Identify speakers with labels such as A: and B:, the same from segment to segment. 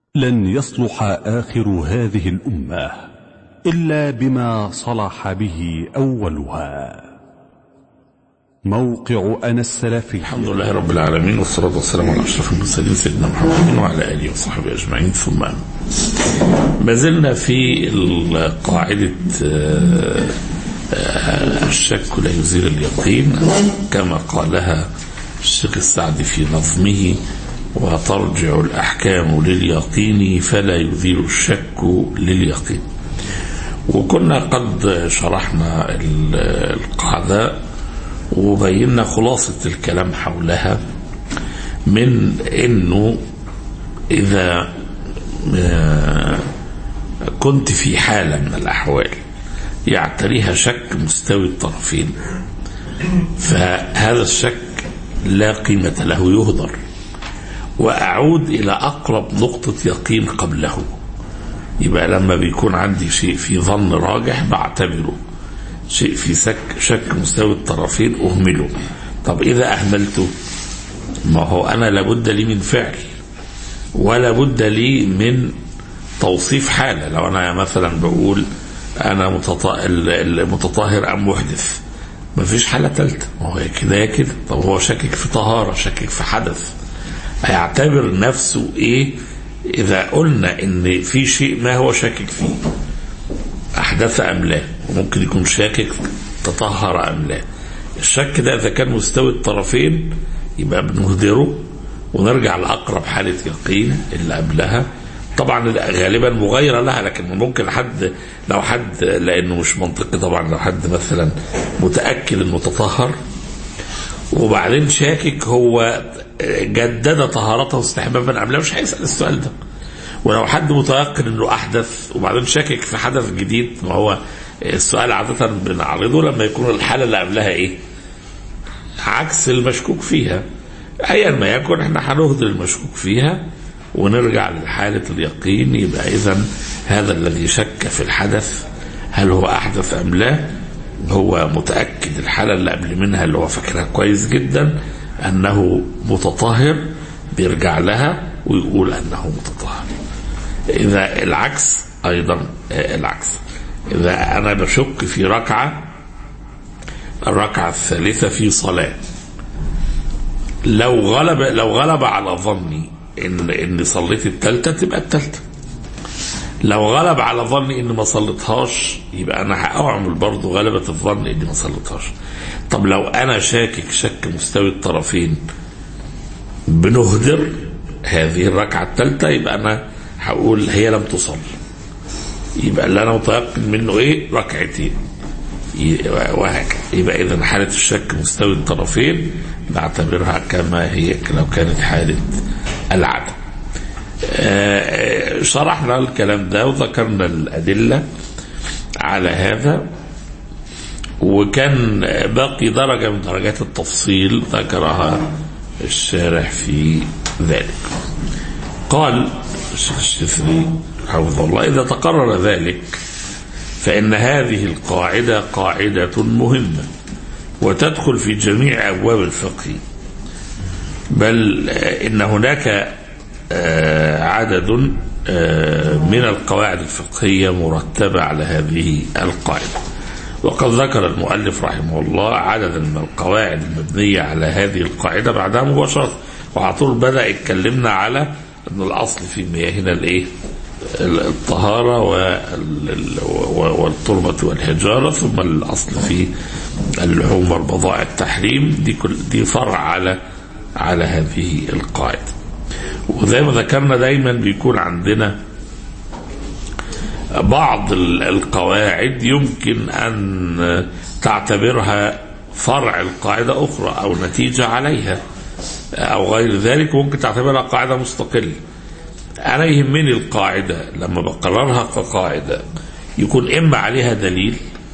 A: لن يصلح آخر هذه الأمة إلا بما صلح به أولها موقع أنا السلفي
B: الحمد لله رب العالمين والصلاة والسلام على أشرف المرسلين سيدنا محمد وعلى آله وصحبه أجمعين ثم أما ما زلنا في قاعدة الشك لا يزيل اليقين كما قالها الشيخ السعدي في نظمه وترجع الأحكام لليقين فلا يزيل الشك لليقين وكنا قد شرحنا القاعدة وبينا خلاصة الكلام حولها من انه اذا كنت في حالة من الاحوال يعتريها شك مستوي الطرفين فهذا الشك لا قيمة له يهدر وأعود إلى أقرب نقطة يقين قبله يبقى لما بيكون عندي شيء في ظن راجح بعتبره شيء في شك شك مستوي الطرفين أهمله طب إذا أهملته ما هو أنا لابد لي من فعل ولا بد لي من توصيف حالة لو أنا مثلا بقول أنا متطهر أم محدث ما فيش حالة ثالثة هو كده يا كده طب هو شاكك في طهارة شاكك في حدث هيعتبر نفسه ايه اذا قلنا ان في شيء ما هو شاكك فيه احدث ام لا وممكن يكون شاكك تطهر ام لا الشك ده اذا كان مستوي الطرفين يبقى بنهدره ونرجع لاقرب حاله يقين اللي قبلها طبعا غالبا مغايرة لها لكن ممكن حد لو حد لانه مش منطقي طبعا لو حد مثلا متاكد انه تطهر وبعدين شاكك هو جدد طهارته استحبابا ام لا مش هيسال السؤال ده ولو حد متيقن انه احدث وبعدين شاكك في حدث جديد ما هو السؤال عاده بنعرضه لما يكون الحاله اللي قبلها ايه؟ عكس المشكوك فيها ايا ما يكن احنا هنهدر المشكوك فيها ونرجع لحاله اليقين يبقى اذا هذا الذي شك في الحدث هل هو احدث ام لا؟ هو متاكد الحاله اللي قبل منها اللي هو فاكرها كويس جدا انه متطهر بيرجع لها ويقول انه متطهر اذا العكس ايضا العكس اذا انا بشك في ركعه الركعه الثالثه في صلاه لو غلب لو غلب على ظني ان اني صليت الثالثه تبقى الثالثه لو غلب على ظني اني ما صليتهاش يبقى انا هاعمل برضه غلبة الظن اني ما صليتهاش طب لو انا شاكك شك مستوي الطرفين بنهدر هذه الركعة الثالثة يبقى انا هقول هي لم تصل يبقى اللي انا متيقن منه ايه ركعتين وهكذا يبقى اذا حالة الشك مستوي الطرفين بعتبرها كما هي لو كانت حالة العدم شرحنا الكلام ده وذكرنا الأدلة على هذا وكان باقي درجة من درجات التفصيل ذكرها الشارح في ذلك قال الشيخ الشفري حفظه الله إذا تقرر ذلك فإن هذه القاعدة قاعدة مهمة وتدخل في جميع أبواب الفقه بل إن هناك عدد من القواعد الفقهية مرتبة على هذه القاعدة وقد ذكر المؤلف رحمه الله عددا من القواعد المبنية على هذه القاعدة بعدها مباشرة وعلى طول بدأ يتكلمنا على أن الأصل في مياهنا الإيه؟ الطهارة والتربة والحجارة ثم الأصل في اللحوم والبضائع التحريم دي كل دي فرع على على هذه القاعده وزي ما ذكرنا دايما بيكون عندنا بعض القواعد يمكن ان تعتبرها فرع القاعده اخرى او نتيجه عليها او غير ذلك ممكن تعتبرها قاعده مستقله انا يهمني القاعده لما بقررها كقاعده يكون اما عليها دليل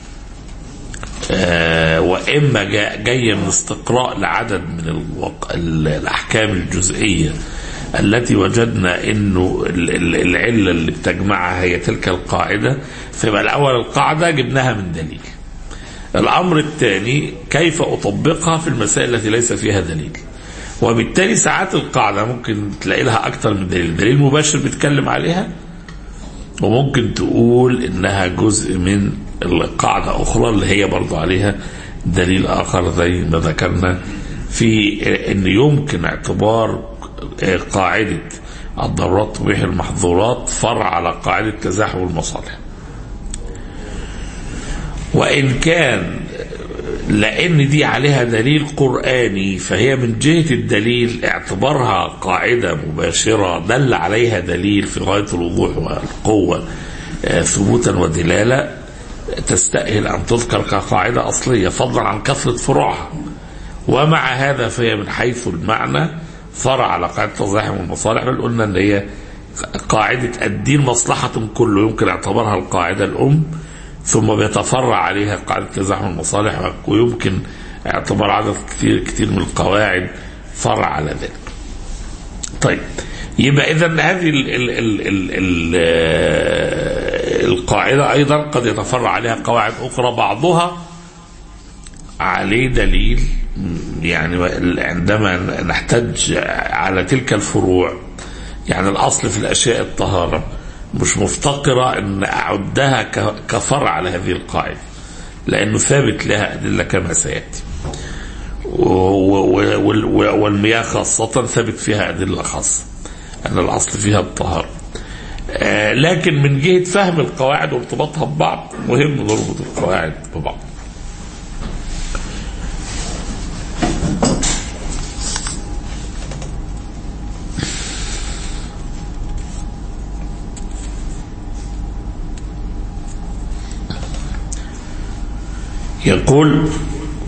B: آه واما جايه من استقراء لعدد من الوق... الاحكام الجزئيه التي وجدنا انه العله اللي بتجمعها هي تلك القاعده فيبقى الاول القاعده جبناها من دليل. الامر الثاني كيف اطبقها في المسائل التي ليس فيها دليل. وبالتالي ساعات القاعدة ممكن تلاقي لها أكتر من دليل دليل مباشر بيتكلم عليها وممكن تقول إنها جزء من القاعدة أخرى اللي هي برضو عليها دليل آخر زي ما ذكرنا في إن يمكن اعتبار قاعدة الضرورات تبيح المحظورات فرع على قاعدة تزاحم المصالح وإن كان لأن دي عليها دليل قرآني فهي من جهة الدليل اعتبارها قاعدة مباشرة دل عليها دليل في غاية الوضوح والقوة ثبوتا ودلالة تستأهل أن تذكر كقاعدة أصلية فضلا عن كثرة فروعها ومع هذا فهي من حيث المعنى فرع على قاعدة تزاحم المصالح بل قلنا أن هي قاعدة الدين مصلحة كله يمكن اعتبارها القاعدة الأم ثم بيتفرع عليها قاعدة تزاحم المصالح ويمكن اعتبار عدد كثير كثير من القواعد فرع على ذلك. طيب يبقى إذا هذه ال ال ال ال ال القاعدة أيضا قد يتفرع عليها قواعد أخرى بعضها عليه دليل يعني عندما نحتج على تلك الفروع يعني الأصل في الأشياء الطهارة مش مفتقرة أن أعدها كفرع على هذه القاعدة لأنه ثابت لها أدلة كما سيأتي والمياه خاصة ثابت فيها أدلة خاصة أن الأصل فيها الطهارة لكن من جهة فهم القواعد وارتباطها ببعض مهم نربط القواعد ببعض يقول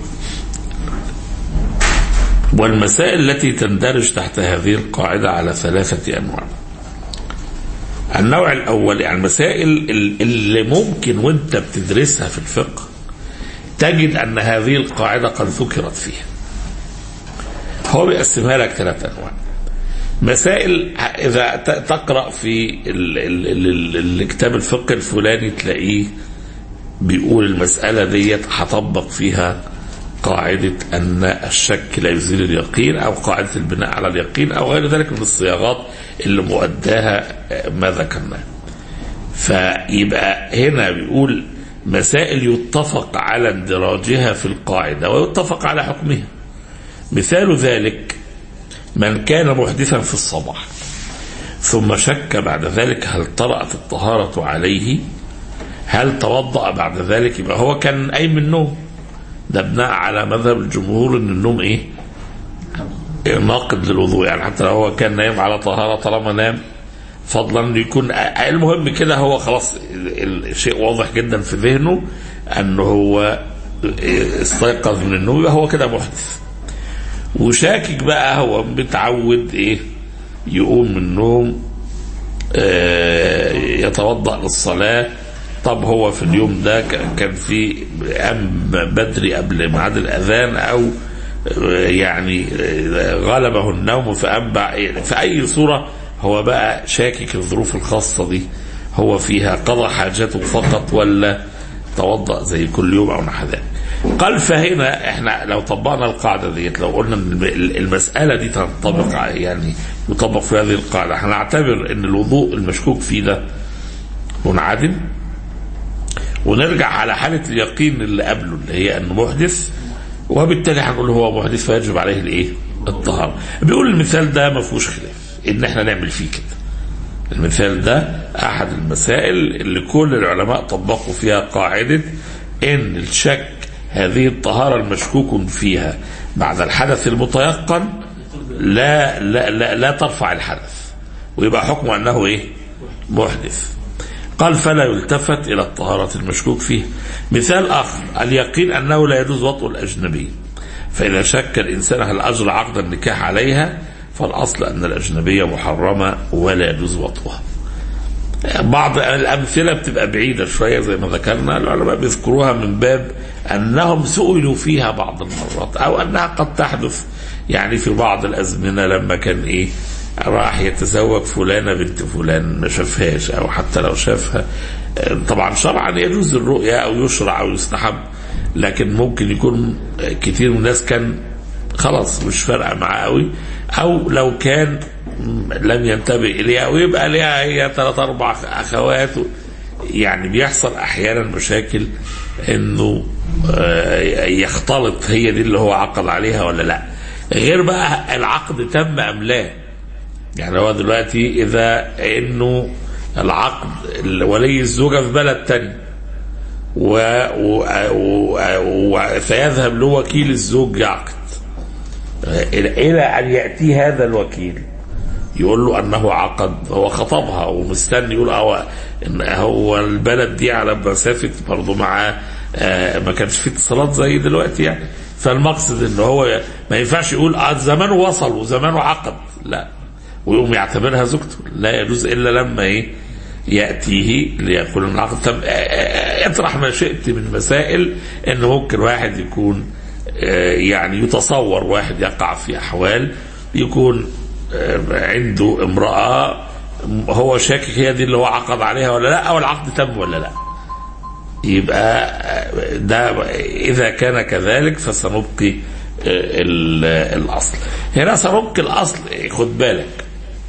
B: والمسائل التي تندرج تحت هذه القاعدة على ثلاثة أنواع النوع الأول يعني المسائل اللي ممكن وانت بتدرسها في الفقه تجد أن هذه القاعدة قد ذكرت فيها هو بيقسمها لك ثلاث أنواع مسائل إذا تقرأ في ال ال ال الكتاب الفقه الفلاني تلاقيه بيقول المسألة ديت هطبق فيها قاعدة أن الشك لا يزيل اليقين أو قاعدة البناء على اليقين أو غير ذلك من الصياغات اللي مؤداها ما ذكرناه فيبقى هنا بيقول مسائل يتفق على اندراجها في القاعدة ويتفق على حكمها مثال ذلك من كان محدثا في الصباح ثم شك بعد ذلك هل طرأت الطهارة عليه هل توضأ بعد ذلك يبقى هو كان قايم من النوم ده بناء على مذهب الجمهور ان النوم ايه ناقد للوضوء يعني حتى لو هو كان نايم على طهارة طالما نام فضلا يكون المهم كده هو خلاص الشيء واضح جدا في ذهنه انه هو استيقظ من النوم يبقى هو كده محدث وشاكك بقى هو متعود ايه يقوم من النوم يتوضأ للصلاة طب هو في اليوم ده كان في قام بدري قبل ميعاد الاذان او يعني غلبه النوم فقام في اي صوره هو بقى شاكك الظروف الخاصه دي هو فيها قضى حاجته فقط ولا توضا زي كل يوم او نحو ذلك قال فهنا احنا لو طبقنا القاعده ديت لو قلنا المساله دي تنطبق يعني يطبق في هذه القاعده هنعتبر ان الوضوء المشكوك فيه ده منعدم ونرجع على حالة اليقين اللي قبله اللي هي أنه محدث وبالتالي هنقول هو محدث فيجب عليه الإيه؟ الطهارة. بيقول المثال ده ما فيهوش خلاف إن إحنا نعمل فيه كده. المثال ده أحد المسائل اللي كل العلماء طبقوا فيها قاعدة إن الشك هذه الطهارة المشكوك فيها بعد الحدث المتيقن لا لا لا, لا ترفع الحدث ويبقى حكمه أنه إيه؟ محدث. قال فلا يلتفت إلى الطهارة المشكوك فيه مثال آخر اليقين أنه لا يجوز وطء الأجنبي فإذا شك الإنسان هل أجرى عقد النكاح عليها فالأصل أن الأجنبية محرمة ولا يجوز وطئها بعض الأمثلة بتبقى بعيدة شوية زي ما ذكرنا العلماء بيذكروها من باب أنهم سئلوا فيها بعض المرات أو أنها قد تحدث يعني في بعض الأزمنة لما كان إيه راح يتزوج فلانة بنت فلان ما شافهاش أو حتى لو شافها طبعا شرعا يجوز الرؤيا أو يشرع أو يستحب لكن ممكن يكون كتير من الناس كان خلاص مش فارقه معاه قوي او لو كان لم ينتبه اليها ويبقى ليها هي ثلاث اربع اخوات يعني بيحصل احيانا مشاكل انه يختلط هي دي اللي هو عقد عليها ولا لا غير بقى العقد تم ام لا يعني هو دلوقتي اذا انه العقد ولي الزوجه في بلد تاني و... و... و... و... فيذهب له وكيل الزوج يعقد الى ان ياتي هذا الوكيل يقول له انه عقد هو خطبها ومستني يقول هو ان هو البلد دي على مسافه برضه مع آه ما كانش في اتصالات زي دلوقتي يعني فالمقصد ان هو ما ينفعش يقول اه زمانه وصل وزمانه عقد لا ويقوم يعتبرها زوجته لا يجوز الا لما ايه ياتيه ليقول ان العقد طب اطرح ما شئت من مسائل ان ممكن واحد يكون يعني يتصور واحد يقع في احوال يكون عنده امراه هو شاكك هي دي اللي هو عقد عليها ولا لا او العقد تم ولا لا يبقى ده اذا كان كذلك فسنبقي الاصل هنا سنبقي الاصل خد بالك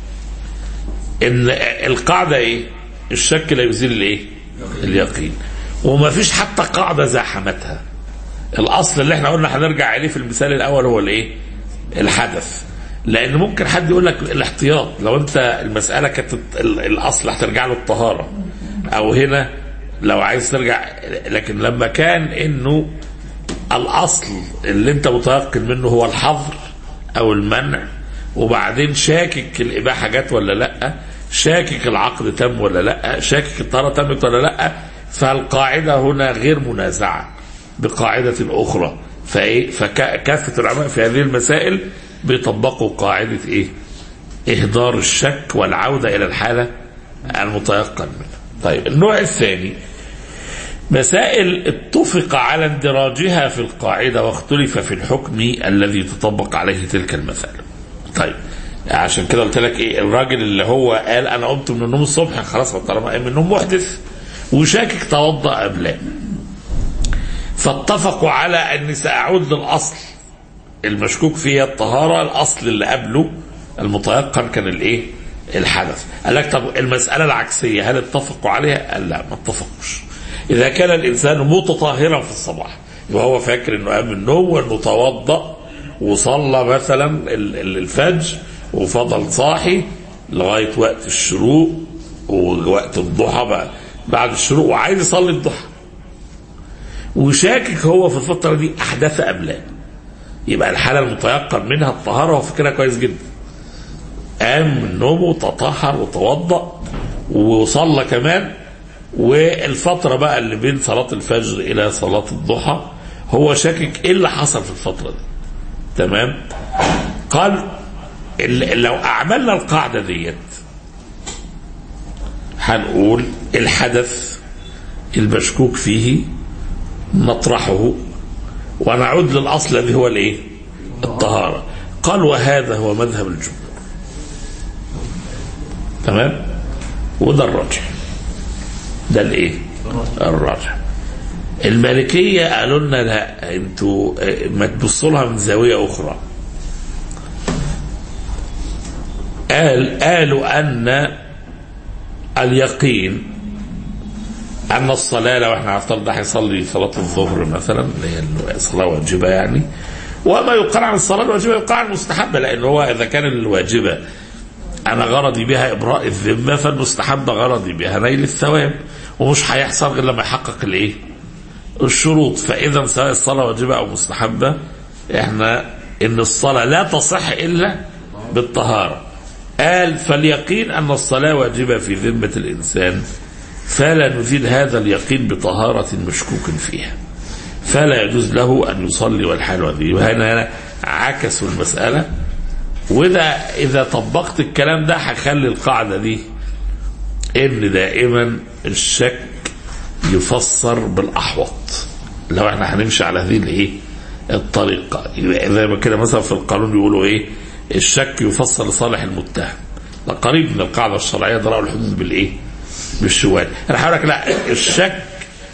B: ان القاعده ايه الشك لا يزيل الايه اليقين وما فيش حتى قاعده زاحمتها الاصل اللي احنا قلنا هنرجع عليه في المثال الاول هو الايه الحدث لان ممكن حد يقول لك الاحتياط لو انت المساله كانت الاصل هترجع له الطهاره او هنا لو عايز ترجع لكن لما كان انه الاصل اللي انت متيقن منه هو الحظر او المنع وبعدين شاكك الاباحه جت ولا لا شاكك العقد تم ولا لا شاكك الطهاره تمت ولا لا فالقاعده هنا غير منازعه بقاعده اخرى فايه فكافه العلماء في هذه المسائل بيطبقوا قاعده ايه اهدار الشك والعوده الى الحاله المتيقن منها طيب النوع الثاني مسائل اتفق على اندراجها في القاعدة واختلف في الحكم الذي تطبق عليه تلك المسألة طيب عشان كده قلت لك ايه الراجل اللي هو قال انا قمت من النوم الصبح خلاص طالما قام من النوم محدث وشاكك توضا ام لا فاتفقوا على اني ساعود للاصل المشكوك فيه الطهاره الاصل اللي قبله المتيقن كان الايه الحدث قال لك طب المساله العكسيه هل اتفقوا عليها قال لا ما اتفقوش اذا كان الانسان متطهرا في الصباح وهو فاكر انه قام من النوم وانه توضا وصلى مثلا الفجر وفضل صاحي لغايه وقت الشروق ووقت الضحى بقى بعد الشروق وعايز يصلي الضحى وشاكك هو في الفتره دي احدث ام لا يبقى الحاله المتيقن منها الطهاره هو فاكرها كويس جدا قام من نومه وتطهر وتوضا وصلى كمان والفتره بقى اللي بين صلاه الفجر الى صلاه الضحى هو شاكك ايه اللي حصل في الفتره دي تمام قال لو اعملنا القاعده ديت هنقول الحدث المشكوك فيه نطرحه ونعود للاصل الذي هو الايه الطهاره قال وهذا هو مذهب الجمهور تمام وده الراجح ده الايه الراجح المالكيه قالوا لنا لا انتوا ما تبصوا لها من زاويه اخرى قال قالوا ان اليقين ان الصلاه لو احنا هنفترض ده هيصلي صلاه الظهر مثلا اللي هي صلاه واجبه يعني وما يقال عن الصلاه الواجبه يقال عن المستحبه لان هو اذا كان الواجبه انا غرضي بها ابراء الذمه فالمستحبه غرضي بها نيل الثواب ومش هيحصل غير لما يحقق الايه؟ الشروط فاذا سواء الصلاه واجبه او مستحبه احنا ان الصلاه لا تصح الا بالطهاره قال فاليقين ان الصلاه واجبه في ذمه الانسان فلا نزيل هذا اليقين بطهاره مشكوك فيها فلا يجوز له ان يصلي والحال وذي وهنا عكسوا المساله وده اذا طبقت الكلام ده هخلي القاعده دي ان دائما الشك يفسر بالاحوط لو احنا هنمشي على هذه الايه الطريقه زي ما كده مثلا في القانون بيقولوا ايه الشك يفسر لصالح المتهم ده قريب من القاعده الشرعيه ضرر الحدود بالايه بالشواذ انا هقول لك لا الشك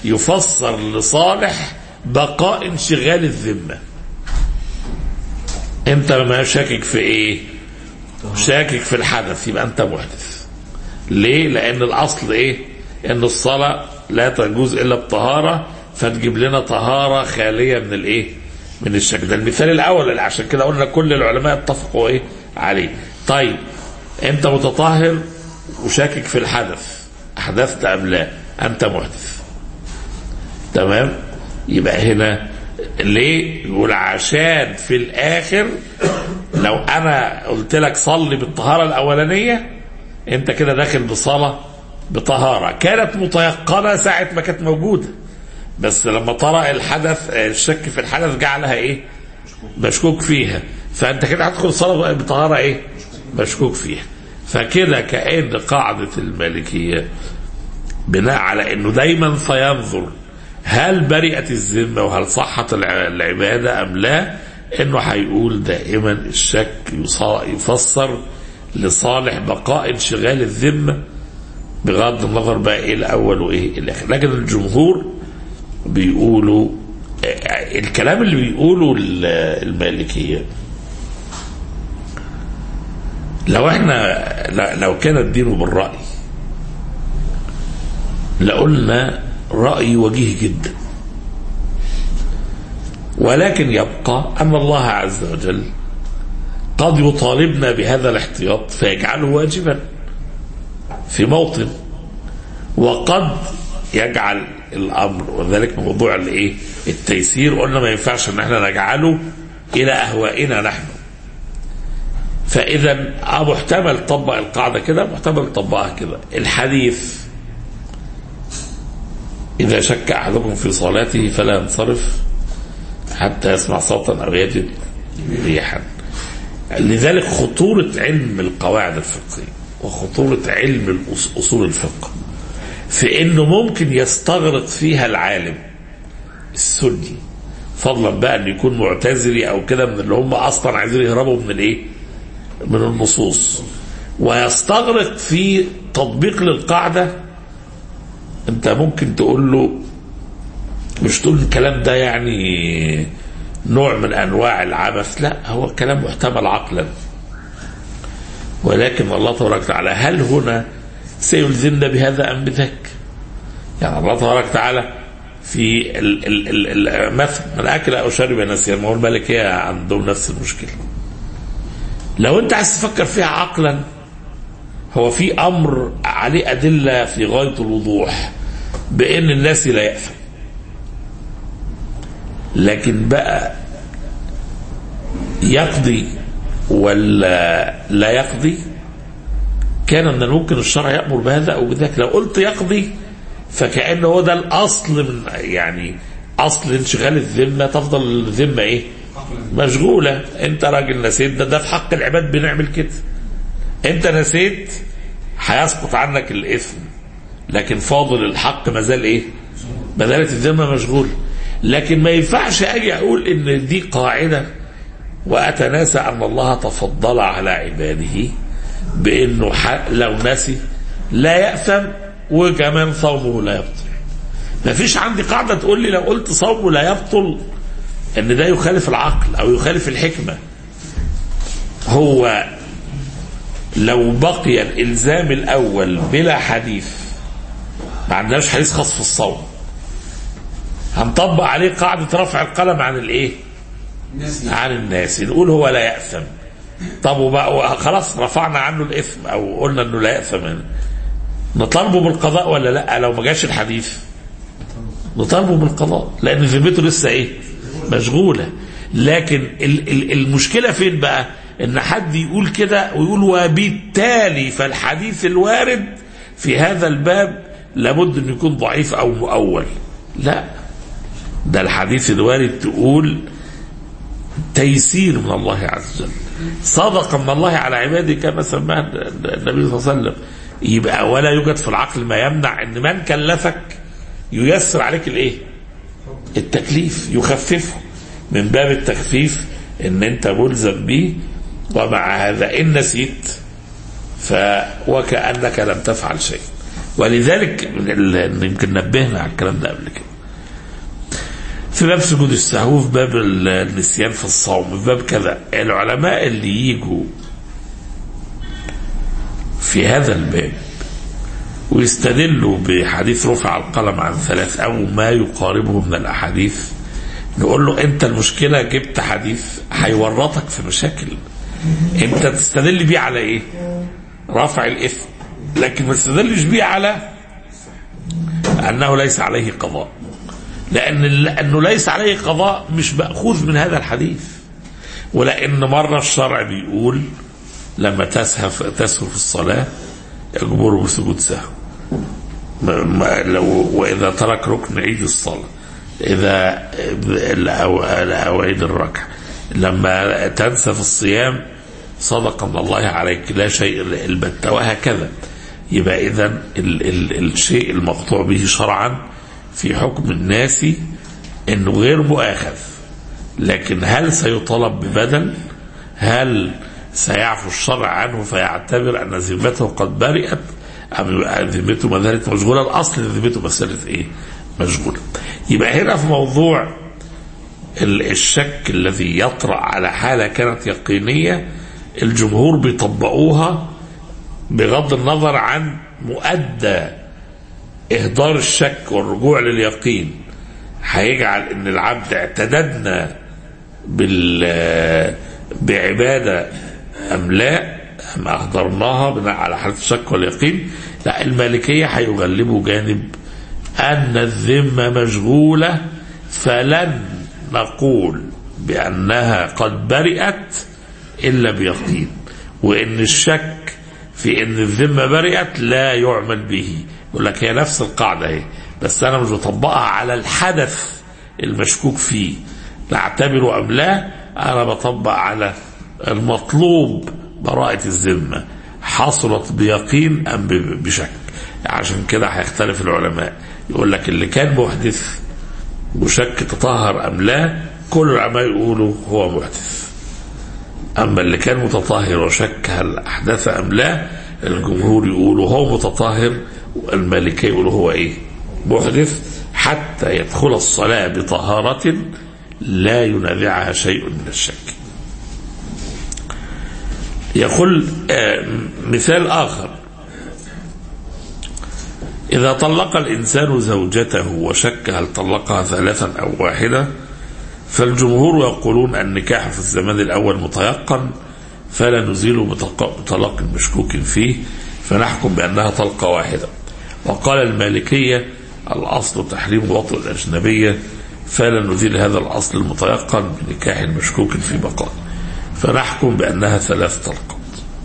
B: يفسر لصالح بقاء انشغال الذمه انت ما شاكك في ايه شاكك في الحدث يبقى انت محدث ليه لان الاصل ايه ان الصلاة لا تجوز الا بطهارة فتجيب لنا طهارة خالية من الايه من الشك ده المثال الاول اللي عشان كده قلنا كل العلماء اتفقوا ايه عليه طيب انت متطهر وشاكك في الحدث احدثت ام لا انت محدث تمام يبقى هنا ليه يقول عشان في الاخر لو انا قلت لك صلي بالطهاره الاولانيه انت كده داخل بصلاه بطهاره كانت متيقنه ساعه ما كانت موجوده بس لما طرأ الحدث الشك في الحدث جعلها ايه مشكوك فيها فانت كده هتدخل الصلاه بطهاره ايه مشكوك فيها فكده كأن قاعدة المالكية بناء على انه دايما سينظر هل برئت الذمة وهل صحت العبادة ام لا انه هيقول دائما الشك يفسر لصالح بقاء انشغال الذمة بغض النظر بقى ايه الاول وايه الاخر لكن الجمهور بيقولوا الكلام اللي بيقوله المالكيه لو احنا لو كان الدين بالرأي لقلنا رأي وجيه جدا ولكن يبقى أن الله عز وجل قد يطالبنا بهذا الاحتياط فيجعله واجبا في موطن وقد يجعل الامر وذلك موضوع الايه التيسير قلنا ما ينفعش ان احنا نجعله الى اهوائنا نحن فاذا محتمل طبق القاعده كده محتمل طبقها كده الحديث اذا شك احدكم في صلاته فلا ينصرف حتى يسمع صوتا او يجد ريحا لذلك خطوره علم القواعد الفقهيه وخطوره علم اصول الفقه في انه ممكن يستغرق فيها العالم السني فضلا بقى ان يكون معتزلي او كده من اللي هم اصلا عايزين يهربوا من الايه؟ من النصوص ويستغرق في تطبيق للقاعده انت ممكن تقول له مش تقول الكلام ده يعني نوع من انواع العبث لا هو كلام محتمل عقلا ولكن الله تبارك وتعالى هل هنا سيلزمنا بهذا ام بذاك؟ يعني الله تبارك وتعالى في ال ال ال مثل من اكل او شرب نسيا ما هو الملكيه عندهم نفس المشكله. لو انت عايز تفكر فيها عقلا هو في امر عليه ادله في غايه الوضوح بان الناس لا يأثم. لكن بقى يقضي ولا لا يقضي كان من الممكن الشرع يأمر بهذا أو بذاك لو قلت يقضي فكأنه هو ده الأصل من يعني أصل انشغال الذمة تفضل الذمة إيه مشغولة أنت راجل نسيت ده ده في حق العباد بنعمل كده أنت نسيت هيسقط عنك الإثم لكن فاضل الحق ما زال إيه ما زالت الذمة مشغولة لكن ما ينفعش أجي أقول إن دي قاعدة وأتناسى أن الله تفضل على عباده بانه لو نسي لا يأثم وكمان صومه لا يبطل ما فيش عندي قاعدة تقول لي لو قلت صومه لا يبطل ان ده يخالف العقل او يخالف الحكمة هو لو بقي الالزام الاول بلا حديث ما عندناش حديث خاص في الصوم هنطبق عليه قاعدة رفع القلم عن الايه عن الناس نقول هو لا يأثم طب وبقى خلاص رفعنا عنه الاثم او قلنا انه لا ياثم نطالبه بالقضاء ولا لا لو ما جاش الحديث نطالبه بالقضاء لان ذمته لسه ايه مشغوله لكن ال- ال- المشكله فين بقى ان حد يقول كده ويقول وبالتالي فالحديث الوارد في هذا الباب لابد انه يكون ضعيف او مؤول لا ده الحديث الوارد تقول تيسير من الله عز وجل صدق من الله على عباده كما سماه النبي صلى الله عليه وسلم يبقى ولا يوجد في العقل ما يمنع ان من كلفك ييسر عليك الايه التكليف يخففه من باب التخفيف ان انت ملزم به ومع هذا ان نسيت ف وكانك لم تفعل شيء ولذلك يمكن نبهنا على الكلام ده قبل كده في في باب سجود السهو في باب النسيان في الصوم في باب كذا العلماء اللي يجوا في هذا الباب ويستدلوا بحديث رفع القلم عن ثلاث او ما يقاربه من الاحاديث نقول له انت المشكله جبت حديث هيورطك في مشاكل انت تستدل بيه على ايه؟ رفع الاثم لكن ما تستدلش بيه على انه ليس عليه قضاء لان لانه ليس عليه قضاء مش ماخوذ من هذا الحديث ولان مره الشرع بيقول لما تسهف تسهو في الصلاه اجبره بسجود سهو ما- ما- لو واذا ترك ركن عيد الصلاه اذا او او عيد الركعه لما تنسى في الصيام صدق من الله عليك لا شيء البتة وهكذا يبقى اذا ال ال الشيء المقطوع به شرعا في حكم الناس انه غير مؤاخذ لكن هل سيطالب ببدل هل سيعفو الشرع عنه فيعتبر ان ذمته قد برئت ام ذمته ما زالت مشغوله الاصل ان ذمته مساله ايه مشغوله يبقى هنا في موضوع ال- الشك الذي يطرأ على حالة كانت يقينية الجمهور بيطبقوها بغض النظر عن مؤدى إهدار الشك والرجوع لليقين هيجعل إن العبد اعتددنا بال بعبادة أم لا أم أهدرناها بناء على حالة الشك واليقين لا المالكية هيغلبوا جانب أن الذمة مشغولة فلن نقول بأنها قد برئت إلا بيقين وإن الشك في أن الذمة برئت لا يعمل به يقول لك هي نفس القاعدة اهي بس أنا مش بطبقها على الحدث المشكوك فيه نعتبره أم لا أنا بطبق على المطلوب براءة الذمة حصلت بيقين أم ب- بشك عشان كده هيختلف العلماء يقول لك اللي كان محدث وشك تطهر أم لا كل العلماء يقولوا هو محدث أما اللي كان متطهر وشك هل أحدث أم لا الجمهور يقولوا هو متطهر والمالكية يقولوا هو إيه محدث حتى يدخل الصلاة بطهارة لا ينازعها شيء من الشك يقول آه، مثال آخر إذا طلق الإنسان زوجته وشك هل طلقها ثلاثا أو واحدة فالجمهور يقولون النكاح في الزمان الأول متيقن فلا نزيله بطلق- بطلاق مشكوك فيه فنحكم بأنها طلقة واحدة وقال المالكية الأصل تحريم وطء الأجنبية فلا نزيل هذا الأصل المتيقن بنكاح مشكوك في بقاء فنحكم بأنها ثلاث طلقات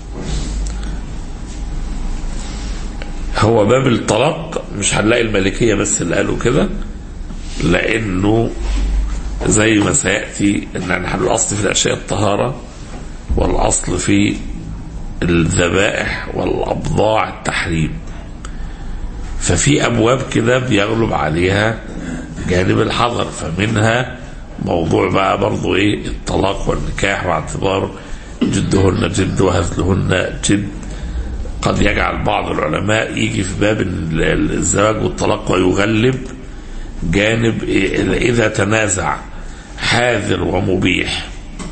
B: هو باب الطلاق مش هنلاقي المالكية بس اللي قالوا كده لأنه زي ما سيأتي أن نحن الأصل في الأشياء الطهارة والأصل في الذبائح والأبضاع التحريم ففي أبواب كده بيغلب عليها جانب الحظر فمنها موضوع بقى برضو إيه الطلاق والنكاح باعتبار جدهن جد وهزلهن جد قد يجعل بعض العلماء يجي في باب ال- ال- الزواج والطلاق ويغلب جانب إيه- إذا تنازع حاذر ومبيح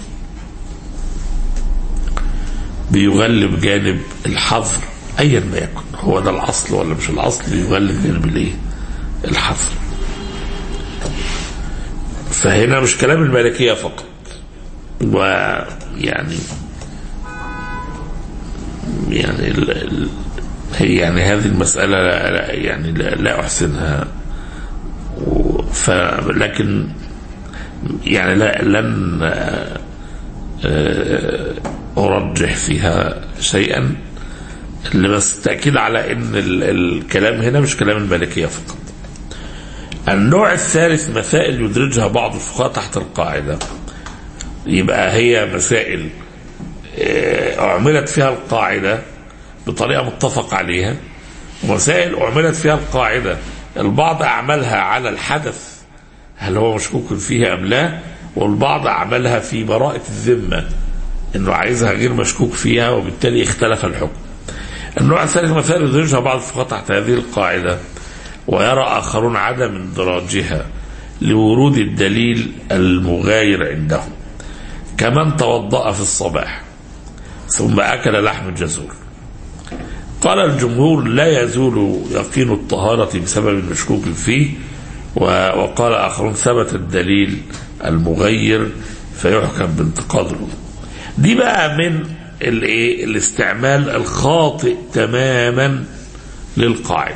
B: بيغلب جانب الحظر ايا ما يكن هو ده الاصل ولا مش الاصل بيغلب جانب الايه الحظر فهنا مش كلام المالكيه فقط ويعني يعني ال ال هي يعني هذه المسألة لا لا- يعني لا, لا أحسنها و- ف لكن يعني لا لن آه، آه، أرجح فيها شيئا اللي بس تأكيد على أن ال- الكلام هنا مش كلام المالكية فقط النوع الثالث مسائل يدرجها بعض الفقهاء تحت القاعدة يبقى هي مسائل آه، أعملت فيها القاعدة بطريقة متفق عليها ومسائل أعملت فيها القاعدة البعض أعملها على الحدث هل هو مشكوك فيها أم لا والبعض أعملها في براءة الذمة انه عايزها غير مشكوك فيها وبالتالي اختلف الحكم النوع الثالث مثال يدرجها بعض الفقهاء تحت هذه القاعدة ويرى آخرون عدم اندراجها لورود الدليل المغاير عندهم كمن توضأ في الصباح ثم أكل لحم الجزور قال الجمهور لا يزول يقين الطهارة بسبب مشكوك فيه و- وقال آخرون ثبت الدليل المغير فيحكم بانتقاد الوضوء دي بقى من الايه الاستعمال الخاطئ تماما للقاعدة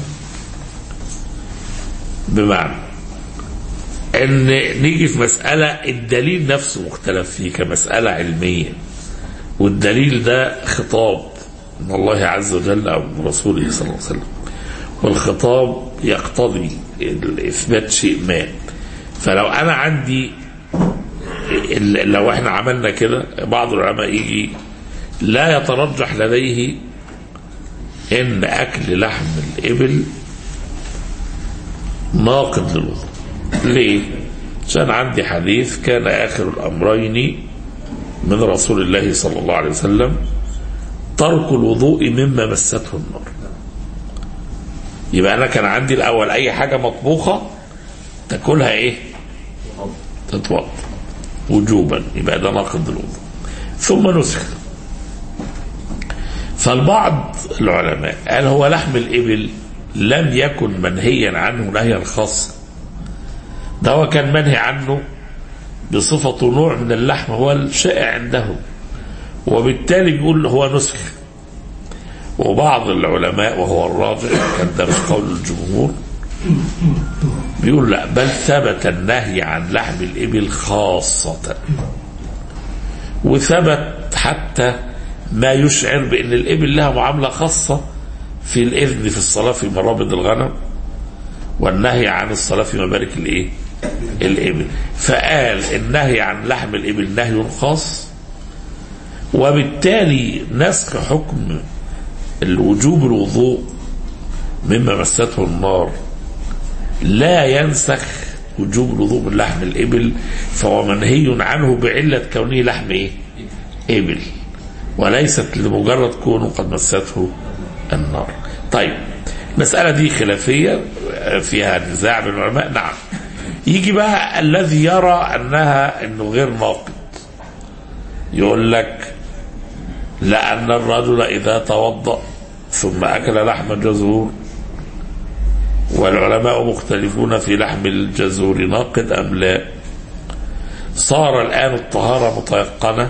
B: بمعنى ان نيجي في مسألة الدليل نفسه مختلف فيه كمسألة علمية والدليل ده خطاب من الله عز وجل او من رسوله صلى الله عليه وسلم والخطاب يقتضي اثبات شيء ما فلو انا عندي ال- لو احنا عملنا كده بعض العلماء يجي لا يترجح لديه ان اكل لحم الابل ناقض للوضوء ليه؟ عشان عندي حديث كان اخر الامرين من رسول الله صلى الله عليه وسلم ترك الوضوء مما مسته النار يبقى انا كان عندي الاول اي حاجه مطبوخه تاكلها ايه تتوضا وجوبا يبقى ده ناقض الوضوء ثم نسخ فالبعض العلماء قال هو لحم الابل لم يكن منهيا عنه نهيا خاصا ده هو كان منهي عنه بصفة نوع من اللحم هو الشائع عندهم وبالتالي بيقول هو نسخ وبعض العلماء وهو الراجع كان ده مش قول الجمهور بيقول لا بل ثبت النهي عن لحم الإبل خاصة وثبت حتى ما يشعر بأن الإبل لها معاملة خاصة في الإذن في الصلاة في مرابض الغنم والنهي عن الصلاة في مبارك الإيه؟ الإبل فقال النهي عن لحم الإبل نهي خاص وبالتالي نسخ حكم الوجوب الوضوء مما مسته النار لا ينسخ وجوب الوضوء من لحم الإبل فهو منهي عنه بعلة كونه لحم إيه؟ إبل وليست لمجرد كونه قد مسته النار طيب المسألة دي خلافية فيها نزاع بين العلماء نعم يجي بقى الذي يرى أنها أنه غير ناقض يقول لك لأن الرجل إذا توضأ ثم أكل لحم الجزور والعلماء مختلفون في لحم الجزور ناقد أم لا صار الآن الطهارة متيقنة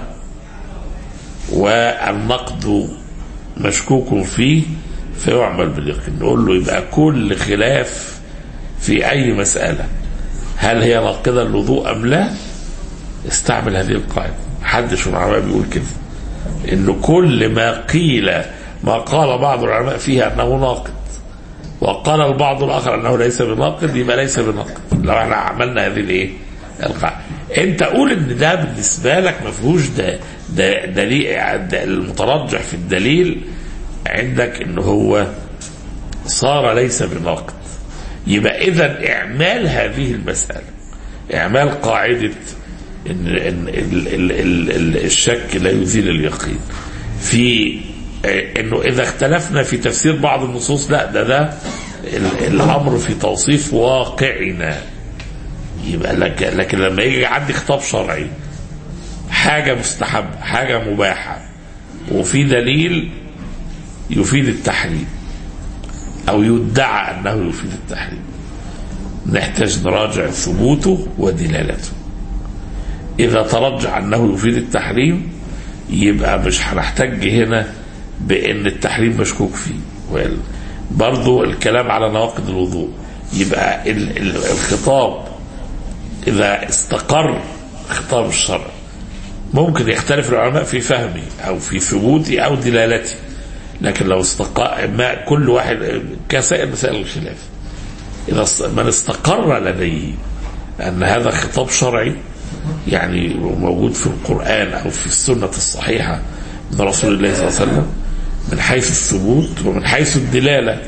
B: والنقد مشكوك فيه فيعمل باليقين نقول له يبقى كل خلاف في أي مسألة هل هي ناقضة الوضوء أم لا استعمل هذه القاعدة محدش من العلماء بيقول كده إنه كل ما قيل ما قال بعض العلماء فيها أنه ناقض وقال البعض الآخر أنه ليس بناقض يبقى ليس بناقض لو احنا عملنا هذه الإيه القاعدة أنت قول إن ده بالنسبة لك ما فيهوش ده ده دليل ده المترجح في الدليل عندك إن هو صار ليس بناقض يبقى إذا إعمال هذه المسألة إعمال قاعدة إن, إن ال ال ال ال الشك لا يزيل اليقين في انه اذا اختلفنا في تفسير بعض النصوص لا ده ده ال- الامر في توصيف واقعنا يبقى لك لكن لما يجي عندي خطاب شرعي حاجه مستحب حاجه مباحه وفي دليل يفيد التحريم او يدعى انه يفيد التحريم نحتاج نراجع ثبوته ودلالته اذا ترجح انه يفيد التحريم يبقى مش هنحتج هنا بان التحريم مشكوك فيه وال- برضو الكلام على نواقض الوضوء يبقى ال- ال- الخطاب اذا استقر خطاب الشرع ممكن يختلف العلماء في فهمه او في ثبوته او دلالته لكن لو استقر ما كل واحد كسائر مسائل الخلاف اذا است- من استقر لديه ان هذا خطاب شرعي يعني موجود في القرآن أو في السنة الصحيحة من رسول الله صلى الله عليه وسلم من حيث الثبوت ومن حيث الدلالة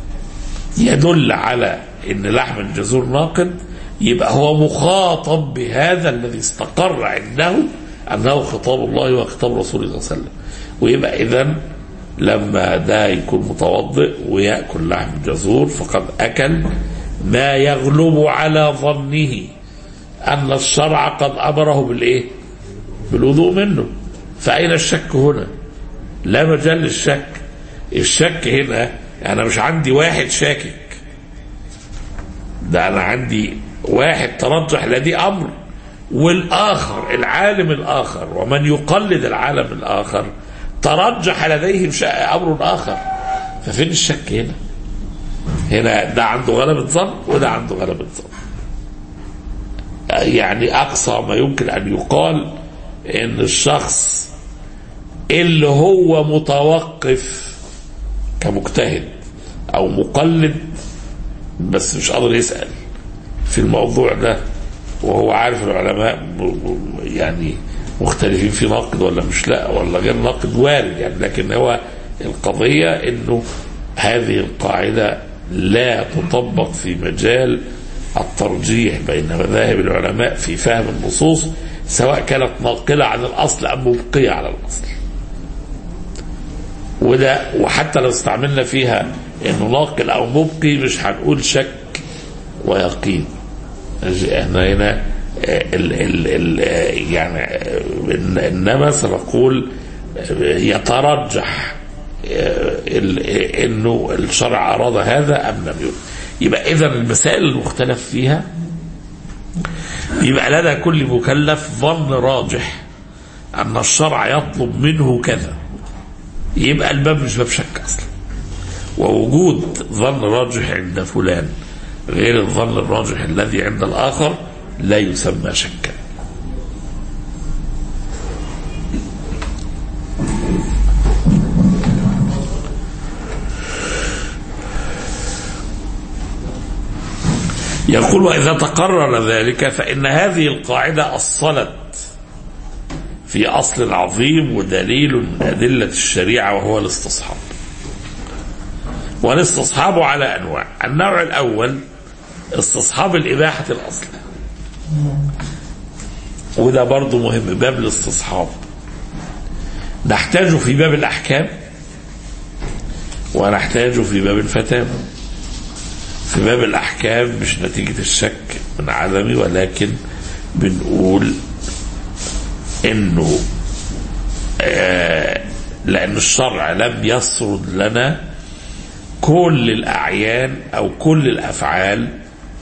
B: يدل على أن لحم الجزور ناقد يبقى هو مخاطب بهذا الذي استقر عنده أنه خطاب الله وخطاب رسوله صلى الله عليه وسلم ويبقى إذا لما ده يكون متوضئ ويأكل لحم الجزور فقد أكل ما يغلب على ظنه أن الشرع قد أمره بالإيه بالوضوء منه فأين الشك هنا لا مجال للشك الشك هنا أنا مش عندي واحد شاكك ده أنا عندي واحد ترجح لدي أمر والآخر العالم الآخر ومن يقلد العالم الآخر ترجح لديه أمر آخر ففين الشك هنا هنا ده عنده غلبة ظن وده عنده غلبة ظن يعني أقصى ما يمكن أن يقال إن الشخص اللي هو متوقف كمجتهد أو مقلد بس مش قادر يسأل في الموضوع ده وهو عارف العلماء يعني مختلفين في ناقد ولا مش لا ولا غير ناقد وارد يعني لكن هو القضية انه هذه القاعدة لا تطبق في مجال الترجيح بين مذاهب العلماء في فهم النصوص سواء كانت ناقلة عن الأصل أم مبقية على الأصل وده وحتى لو استعملنا فيها انه ناقل او مبقي مش هنقول شك ويقين احنا هنا ال ال ال يعني انما سنقول يترجح انه الشرع اراد هذا ام لم يرد يبقى اذا المسائل المختلف فيها يبقى لدى كل مكلف ظن راجح ان الشرع يطلب منه كذا يبقى الباب مش باب شك اصلا ووجود ظن راجح عند فلان غير الظن الراجح الذي عند الاخر لا يسمى شكا يقول وإذا تقرر ذلك فإن هذه القاعدة أصلت في أصل عظيم ودليل من أدلة الشريعة وهو الاستصحاب والاستصحاب على أنواع النوع الأول استصحاب الإباحة الأصل وده برضو مهم باب الاستصحاب نحتاجه في باب الأحكام ونحتاجه في باب الفتاوى في باب الأحكام مش نتيجة الشك من عدمي ولكن بنقول انه آه لأن الشرع لم يسرد لنا كل الأعيان أو كل الأفعال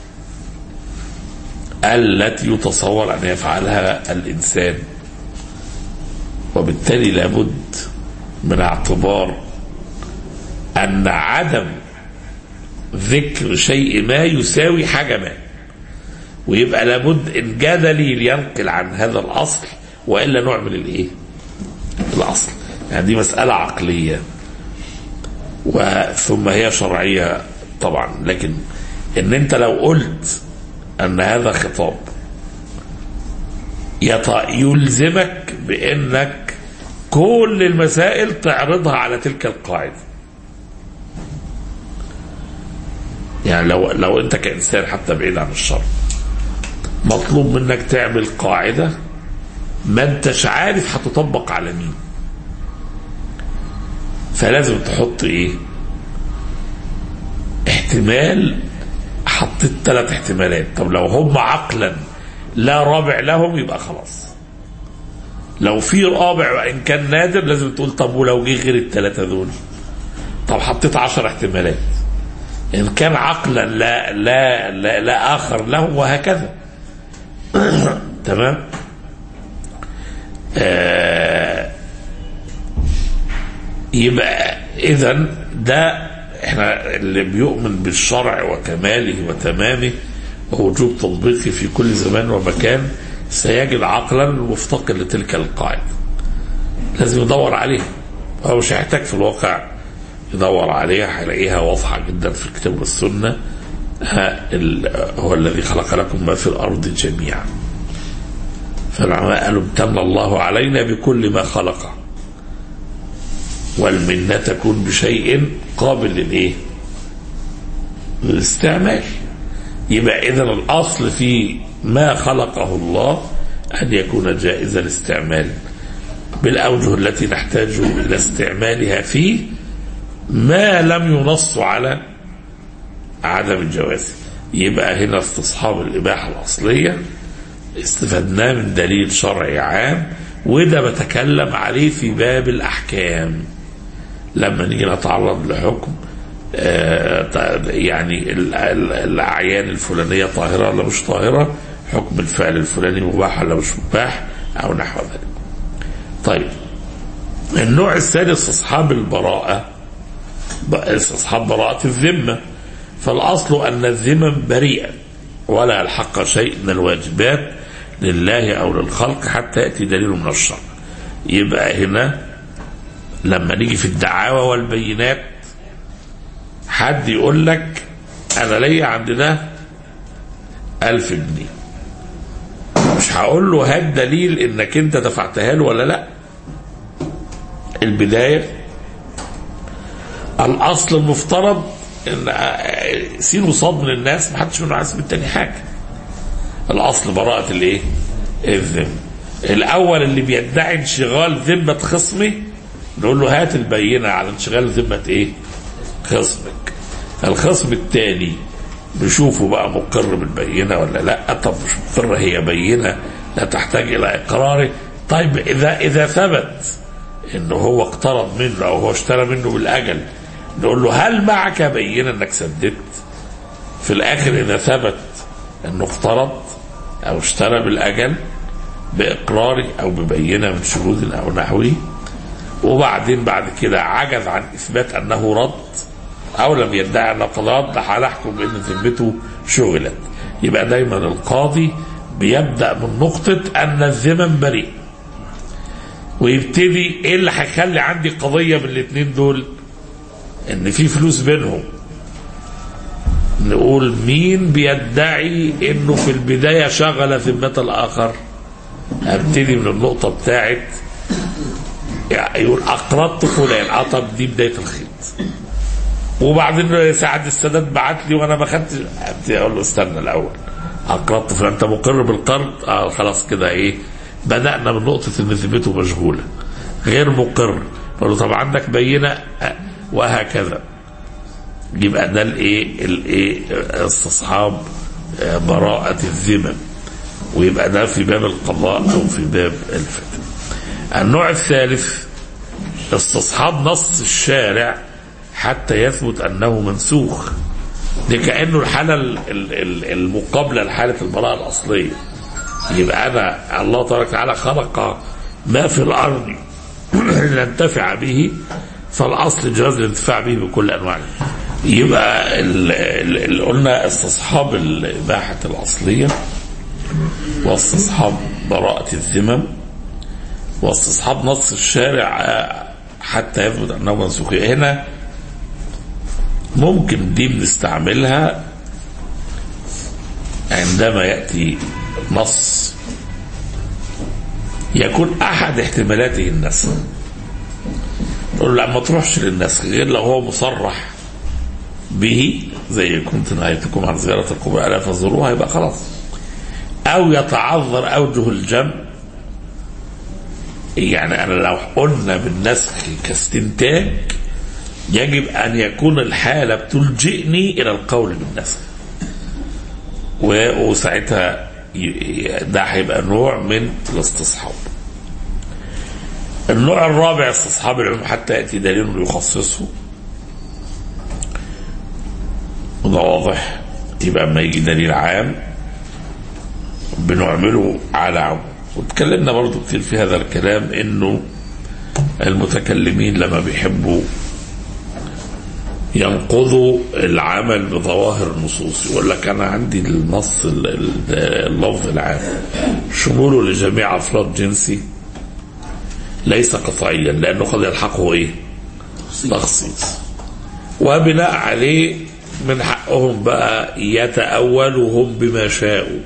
B: التي يتصور أن يفعلها الإنسان وبالتالي لابد من اعتبار أن عدم ذكر شيء ما يساوي حاجة ما ويبقى لابد إن جاء دليل ينقل عن هذا الأصل وإلا نعمل الإيه الأصل يعني دي مسألة عقلية ثم هي شرعية طبعا لكن ان انت لو قلت ان هذا خطاب يلزمك بانك كل المسائل تعرضها على تلك القاعدة يعني لو لو انت كانسان حتى بعيد عن الشر مطلوب منك تعمل قاعدة ما انتش عارف هتطبق على مين فلازم تحط ايه احتمال حطيت ثلاث احتمالات طب لو هم عقلا لا رابع لهم يبقى خلاص لو في رابع وان كان نادر لازم تقول طب ولو جه غير الثلاثه دول طب حطيت عشر احتمالات ان كان عقلا لا لا لا, لا اخر له وهكذا تمام آه يبقى اذا ده احنا اللي بيؤمن بالشرع وكماله وتمامه ووجوب تطبيقه في كل زمان ومكان سيجد عقلا مفتقر لتلك القاعده لازم يدور عليها هو مش هيحتاج في الواقع يدور عليها هيلاقيها واضحه جدا في الكتاب والسنه هو الذي خلق لكم ما في الارض جميعا فالعلماء قالوا امتن الله علينا بكل ما خلقه والمنة تكون بشيء قابل للايه للاستعمال يبقى اذا الاصل في ما خلقه الله ان يكون جائز الاستعمال بالاوجه التي نحتاج الى استعمالها فيه ما لم ينص على عدم الجواز يبقى هنا استصحاب الإباحة الأصلية استفدناه من دليل شرعي عام وده بتكلم عليه في باب الأحكام لما نيجي نتعرض لحكم آه يعني الأعيان الفلانية طاهرة ولا مش طاهرة حكم الفعل الفلاني مباح ولا مش مباح أو نحو ذلك طيب النوع الثاني استصحاب البراءة استصحاب براءة الذمة فالأصل أن الذمم بريئة ولا يلحق شيء من الواجبات لله أو للخلق حتى يأتي دليل من الشرع يبقى هنا لما نيجي في الدعاوى والبينات حد يقول لك أنا ليا عند ده ألف جنيه مش هقول له هات دليل انك انت دفعتها له ولا لا البداية الأصل المفترض ان سين وصاد من الناس ما حدش منهم عايز من التاني حاجة الأصل براءة الايه الذمة الأول اللي بيدعي انشغال ذمة خصمه نقول له هات البينة على انشغال ذمة ايه خصمك الخصم الثاني نشوفه بقى مقر بالبينه ولا لا طب مش مقر هي بينه لا تحتاج الى اقراره طيب اذا اذا ثبت انه هو اقترض منه او هو اشترى منه بالاجل نقول له هل معك بينه انك سددت في الاخر اذا ثبت انه اقترض او اشترى بالاجل باقراره او ببينه من شهود او نحوه وبعدين بعد كده عجز عن اثبات انه رد او لم يدعي ان قد رد هنحكم بان ذمته شغلت يبقى دايما القاضي بيبدا من نقطه ان الذمم بريء ويبتدي ايه اللي هيخلي عندي قضيه من الاثنين دول ان في فلوس بينهم نقول مين بيدعي انه في البدايه شغل ذمه الاخر ابتدي من النقطه بتاعت يعني يقول اقرضت فلان اه طب دي بدايه الخيط وبعدين سعد السادات بعت لي وانا ما خدتش اقول له استنى الاول اقرضت فانت مقر بالقرض اه خلاص كده ايه بدانا من نقطه ان ذمته مشغوله غير مقر اقول له طب عندك بينه آه وهكذا يبقى ده الايه الايه استصحاب براءة الذمم ويبقى ده في باب القضاء او في باب الفتوى النوع الثالث استصحاب نص الشارع حتى يثبت انه منسوخ دي كانه الحاله المقابله لحاله البراءه الاصليه يبقى انا الله تبارك وتعالى خلق ما في الارض لننتفع به فالاصل جواز الانتفاع به بكل انواعه يبقى اللي قلنا استصحاب الاباحه الاصليه واستصحاب براءه الذمم واستصحاب نص الشارع حتى يثبت انه منسوخ هنا ممكن دي بنستعملها عندما ياتي نص يكون احد احتمالاته النسخ نقول لا ما تروحش للنسخ غير لو هو مصرح به زي كنت نهيتكم عن زيارة القبور ألا فزوروها يبقى خلاص أو يتعذر أوجه الجمع يعني أنا لو قلنا بالنسخ كاستنتاج يجب أن يكون الحالة بتلجئني إلى القول بالنسخ وساعتها ده هيبقى نوع من الاستصحاب النوع الرابع استصحاب العلوم حتى يأتي دليل يخصصه وده واضح يبقى اما يجي دليل عام بنعمله على عموم واتكلمنا برضو كتير في هذا الكلام انه المتكلمين لما بيحبوا ينقضوا العمل بظواهر النصوص يقول لك انا عندي النص اللفظ العام شموله لجميع افراد جنسي ليس قطعيا لانه قد يلحقه ايه؟ تخصيص وبناء عليه من حقهم بقى يتأولوا هم بما شاءوا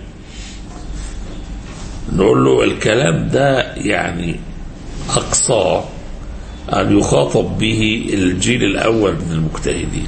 B: نقول له الكلام ده يعني أقصاه أن يخاطب به الجيل الأول من المجتهدين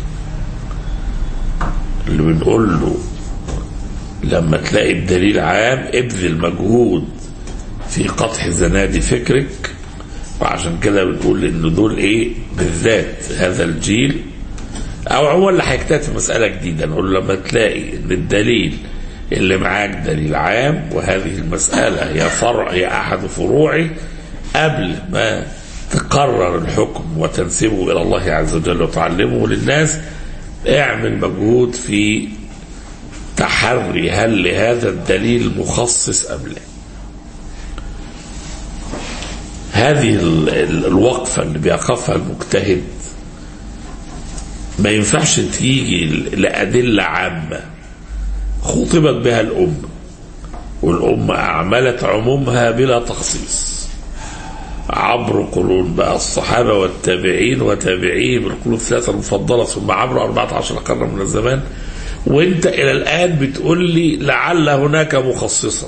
B: اللي بنقول له لما تلاقي الدليل عام ابذل مجهود في قطع زناد فكرك وعشان كده بنقول ان دول ايه بالذات هذا الجيل او هو اللي هيكتشف مساله جديده نقول له لما تلاقي ان الدليل اللي معاك دليل عام وهذه المساله هي فرع هي احد فروعه قبل ما تقرر الحكم وتنسبه الى الله عز وجل وتعلمه للناس اعمل مجهود في تحري هل لهذا الدليل مخصص ام لا هذه ال- ال- الوقفه اللي بيقفها المجتهد ما ينفعش تيجي لأدلة عامة خطبت بها الأمة والأمة أعملت عمومها بلا تخصيص عبر قرون بقى الصحابة والتابعين وتابعيهم القرون الثلاثة المفضلة ثم عبر 14 قرن من الزمان وانت إلى الآن بتقول لي لعل هناك مخصصا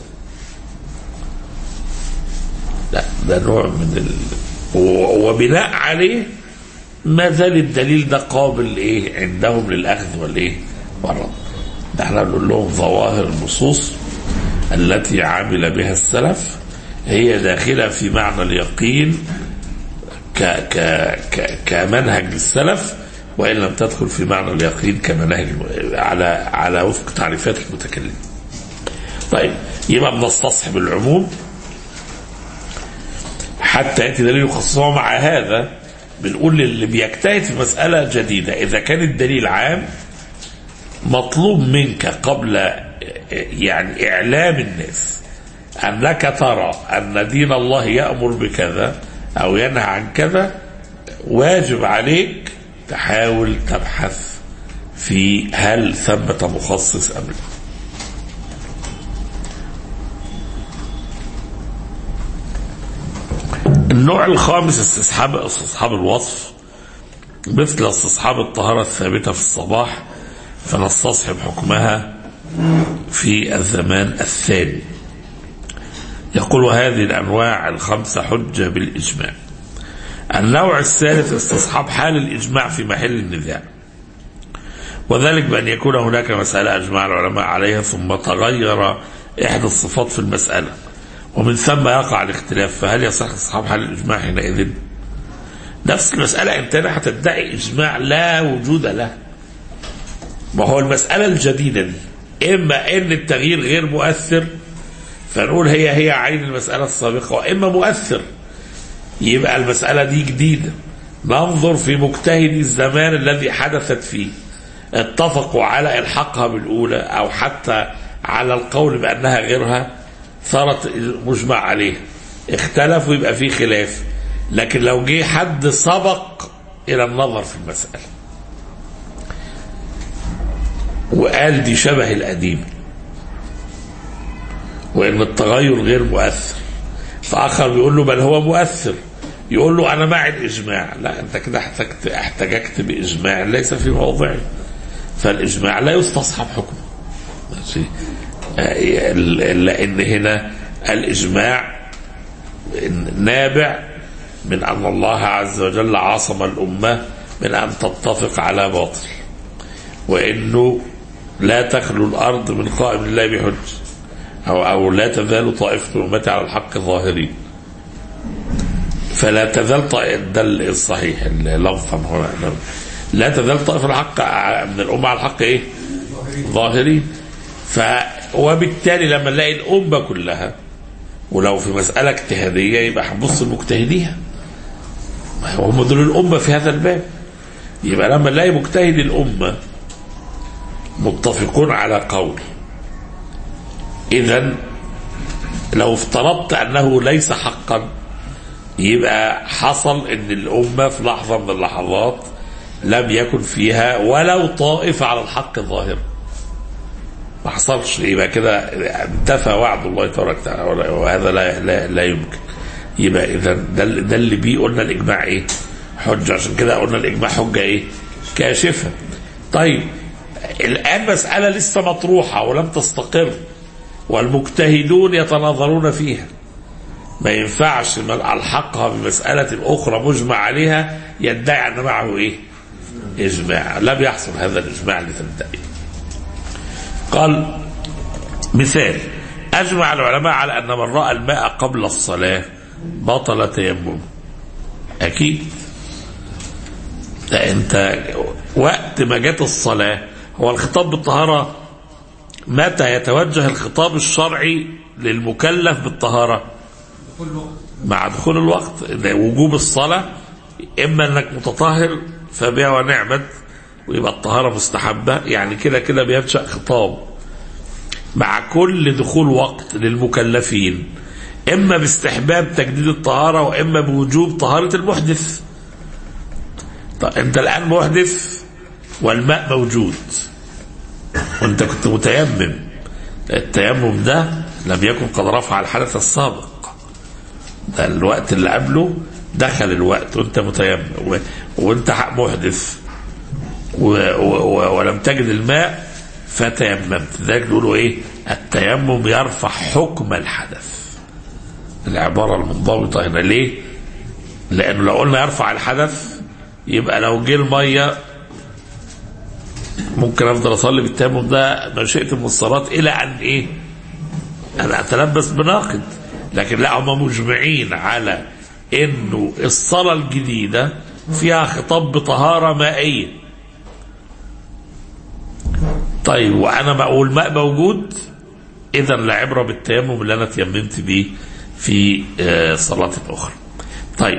B: لا ده نوع من ال... و- وبناء عليه ما زال الدليل ده قابل ايه عندهم للاخذ والايه والرد ده احنا نقول لهم ظواهر النصوص التي عمل بها السلف هي داخله في معنى اليقين ك ك ك كمنهج السلف وان لم تدخل في معنى اليقين كمنهج على على وفق تعريفات المتكلم. طيب يبقى بنستصحب العموم حتى ياتي دليل يخصصه مع هذا بنقول للي بيجتهد في مسألة جديدة إذا كان الدليل عام مطلوب منك قبل يعني إعلام الناس أنك ترى أن دين الله يأمر بكذا أو ينهى عن كذا واجب عليك تحاول تبحث في هل ثبت مخصص أم لا النوع الخامس استصحاب استصحاب الوصف مثل استصحاب الطهارة الثابتة في الصباح فنستصحب حكمها في الزمان الثاني يقول وهذه الأنواع الخمسة حجة بالإجماع النوع الثالث استصحاب حال الإجماع في محل النزاع وذلك بأن يكون هناك مسألة أجمع العلماء عليها ثم تغير إحدى الصفات في المسألة ومن ثم يقع الاختلاف فهل يصح استصحاب حال الإجماع حينئذ نفس المسألة أنت هنا هتدعي إجماع لا وجود له ما هو المسألة الجديدة دي إما إن التغيير غير مؤثر فنقول هي هي عين المسألة السابقة وإما مؤثر يبقى المسألة دي جديدة ننظر في مجتهد الزمان الذي حدثت فيه اتفقوا على الحاقها بالأولى أو حتى على القول بأنها غيرها صارت مجمع عليه اختلفوا يبقى في خلاف لكن لو جه حد سبق إلى النظر في المسألة وقال دي شبه القديم وإن التغير غير مؤثر فآخر بيقول له بل هو مؤثر يقول له أنا مع الإجماع لا أنت كده احتجت احتججت بإجماع ليس في موضعه فالإجماع لا يستصحب حكمه ماشي آه، لأن هنا الإجماع نابع من أن الله عز وجل عصم الأمة من أن تتفق على باطل وإنه لا تخلو الأرض من قائم الله بحج أو أو لا تزال طائفة أمتي على الحق ظاهرين فلا تزال طائفة ده الصحيح لفظا هنا لا تزال طائفة الحق من الأمة على الحق إيه؟ ظاهرين ف وبالتالي لما نلاقي الأمة كلها ولو في مسألة اجتهادية يبقى هنبص لمجتهديها هم دول الأمة في هذا الباب يبقى لما نلاقي مجتهد الأمة متفقون على قول إذا لو افترضت أنه ليس حقا يبقى حصل أن الأمة في لحظة من اللحظات لم يكن فيها ولو طائفة على الحق ظاهر ما حصلش يبقى كده انتفى وعد الله تبارك وتعالى وهذا لا لا, لا يمكن يبقى اذا ده, ده اللي بيه قلنا الاجماع ايه؟ حجه عشان كده قلنا الاجماع حجه ايه؟ كاشفه. طيب الان مساله لسه مطروحه ولم تستقر والمجتهدون يتناظرون فيها. ما ينفعش من الحقها بمساله اخرى مجمع عليها يدعي ان معه ايه؟ اجماع، لم يحصل هذا الاجماع اللي تدعيه. قال مثال أجمع العلماء على أن من رأى الماء قبل الصلاة بطل تيممه أكيد ده انت وقت ما جت الصلاة هو الخطاب بالطهارة متى يتوجه الخطاب الشرعي للمكلف بالطهارة مع دخول الوقت ده وجوب الصلاة إما أنك متطهر فبها ونعمت ويبقى الطهارة مستحبة يعني كده كده بينشأ خطاب مع كل دخول وقت للمكلفين إما باستحباب تجديد الطهارة وإما بوجوب طهارة المحدث طب أنت الآن محدث والماء موجود وأنت كنت متيمم التيمم ده لم يكن قد رفع الحدث السابق ده الوقت اللي قبله دخل الوقت وانت متيمم و- وانت محدث و و ولم تجد الماء فتيممت ذلك بيقولوا ايه التيمم يرفع حكم الحدث العبارة المنضبطة هنا ليه لانه لو قلنا يرفع الحدث يبقى لو جه المية ممكن افضل اصلي بالتيمم ده ما شئت من الصلاة الى ان ايه انا اتلبس بناقد لكن لا هم مجمعين على انه الصلاة الجديدة فيها خطاب بطهارة مائية طيب وانا بقول ماء موجود اذا لا عبرة بالتيمم اللي انا تيممت بيه في آه، صلاة اخرى طيب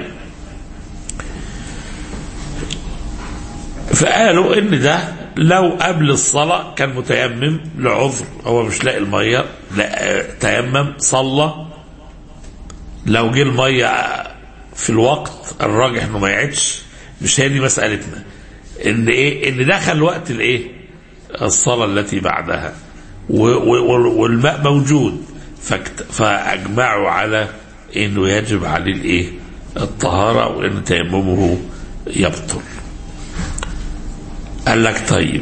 B: فقالوا ان ده لو قبل الصلاة كان متيمم لعذر هو مش لاقي المية لا آه، تيمم صلى لو جه المية في الوقت الراجح انه ما يعدش مش هي دي مسألتنا ان ايه ان دخل وقت الايه الصلاة التي بعدها و- و- والماء موجود فاكت- فاجمعوا على انه يجب عليه الايه الطهارة وان تيممه يبطل قال لك طيب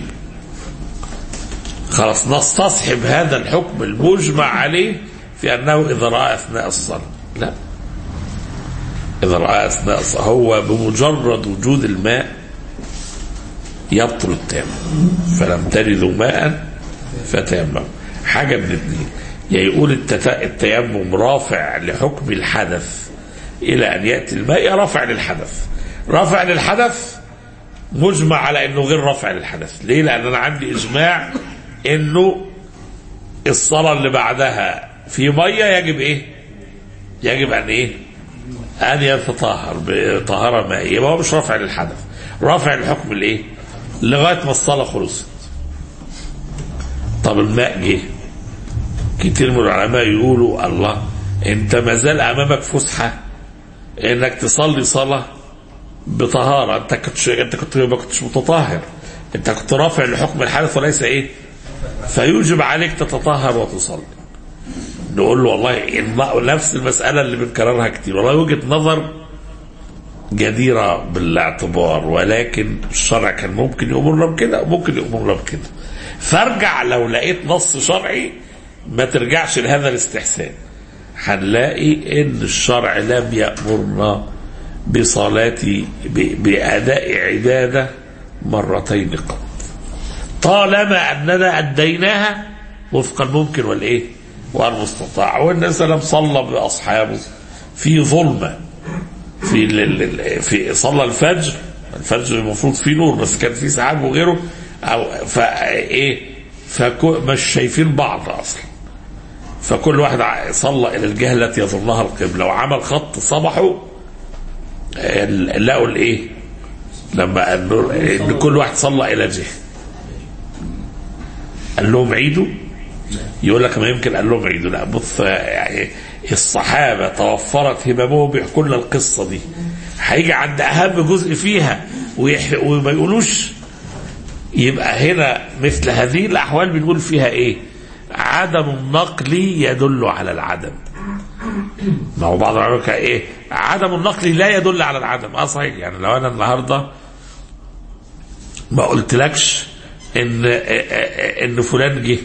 B: خلاص نستصحب هذا الحكم المجمع عليه في انه اذا راى اثناء الصلاه لا اذا راى اثناء الصلاه هو بمجرد وجود الماء يبطل التيمم فلم تجدوا ماء فتيمموا حاجه من الاثنين يا يقول التت- التيمم رافع لحكم الحدث الى ان ياتي الماء يا رافع للحدث رافع للحدث مجمع على انه غير رافع للحدث ليه لان انا عندي اجماع انه الصلاه اللي بعدها في ميه يجب ايه يجب ان ايه ان يتطهر بطهاره مائيه يبقى هو مش رافع للحدث رافع الحكم الايه لغايه ما الصلاه خلصت طب الماء جه كتير من العلماء يقولوا الله انت ما زال امامك فسحه انك تصلي صلاه بطهارة انت كنت انت كنت ما كنتش متطهر انت كنت رافع لحكم الحدث وليس ايه فيوجب عليك تتطهر وتصلي نقول له والله إن نفس المسألة اللي بنكررها كتير والله وجهة نظر جديرة بالاعتبار ولكن الشرع كان ممكن يأمرنا بكده وممكن يأمرنا بكده فارجع لو لقيت نص شرعي ما ترجعش لهذا الاستحسان هنلاقي ان الشرع لم يأمرنا بصلاة ب- بأداء عبادة مرتين قط طالما أننا أديناها وفق الممكن والإيه والمستطاع والنبي صلى الله عليه وسلم صلى بأصحابه في ظلمة في ال- ال- ال- في صلى الفجر الفجر المفروض فيه نور بس كان فيه سحاب وغيره أو فإيه فمش شايفين بعض أصلا فكل واحد ع- صلى إلى الجهة التي يظنها القبلة وعمل خط صبحه ال- لقوا الايه لما قالوا ان كل واحد صلى الى جهه قال لهم عيدوا يقول لك ما يمكن قال لهم عيدوا لا بص يعني الصحابه توفرت هممهم بيحكوا لنا القصه دي هيجي عند اهم جزء فيها ويح... وما يقولوش يبقى هنا مثل هذه الاحوال بنقول فيها ايه عدم النقل يدل على العدم ما هو بعض العلماء كان ايه عدم النقل لا يدل على العدم اه صحيح يعني لو انا النهارده ما قلتلكش ان ان فلان جه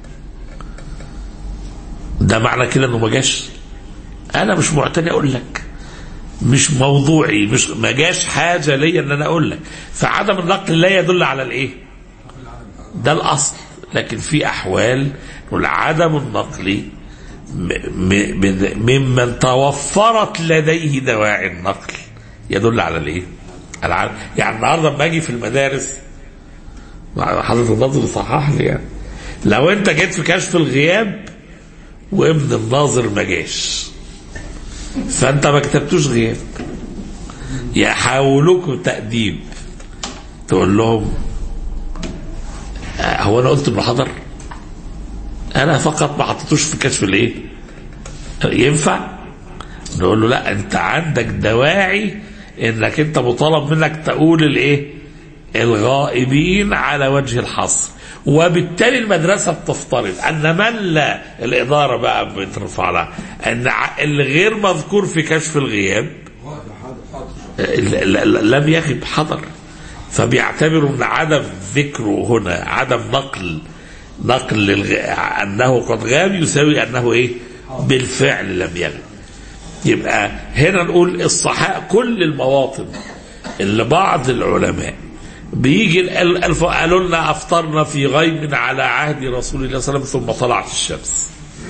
B: ده معنى كده انه ما جاش انا مش معتني اقول لك مش موضوعي مش ما جاش حاجه ليا ان انا اقول لك فعدم النقل لا يدل على الايه ده الاصل لكن في احوال نقول عدم النقل م- م- ممن توفرت لديه دواعي النقل يدل على الايه العالم يعني النهارده لما اجي في المدارس حضرتك الناظر صحح لي يعني لو انت جيت في كشف الغياب وابن الناظر ما جاش فانت ما كتبتوش غياب يحاولوكوا تأديب تقول لهم آه، هو انا قلت انه حضر انا فقط ما حطيتوش في كشف الايه ينفع نقول له لا انت عندك دواعي انك انت مطالب منك تقول الايه الغائبين على وجه الحصر وبالتالي المدرسة بتفترض أن من لا الإدارة بقى بترفع لها أن ع- اللي غير مذكور في كشف الغياب ل- ل- لم يغب حضر فبيعتبروا أن عدم ذكره هنا عدم نقل نقل للغ... أنه قد غاب يساوي أنه إيه بالفعل لم يغب يبقى هنا نقول الصحاء كل المواطن اللي بعض العلماء بيجي ال- الف- قالوا لنا افطرنا في غيم على عهد رسول الله صلى الله عليه وسلم ثم طلعت الشمس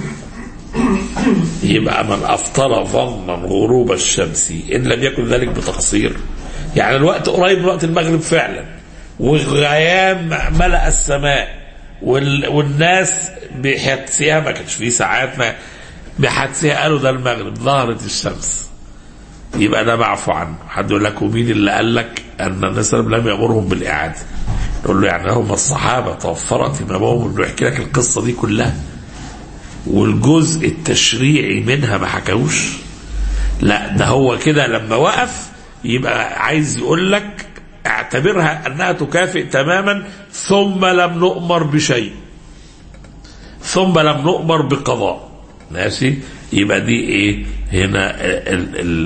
B: يبقى من افطر ظنا غروب الشمس ان لم يكن ذلك بتقصير يعني الوقت قريب من وقت المغرب فعلا والغيام ملأ السماء وال... والناس بحدسها ما كانش فيه ساعات ما بحدسها قالوا ده المغرب ظهرت الشمس يبقى ده معفو عنه حد يقول لك ومين اللي قال لك ان النبي صلى الله عليه وسلم لم يامرهم بالاعاده نقول له يعني هم الصحابه توفرت امامهم انه يحكي لك القصه دي كلها والجزء التشريعي منها ما حكاوش لا ده هو كده لما وقف يبقى عايز يقول لك اعتبرها انها تكافئ تماما ثم لم نؤمر بشيء ثم لم نؤمر بقضاء ماشي يبقى دي ايه هنا ال ال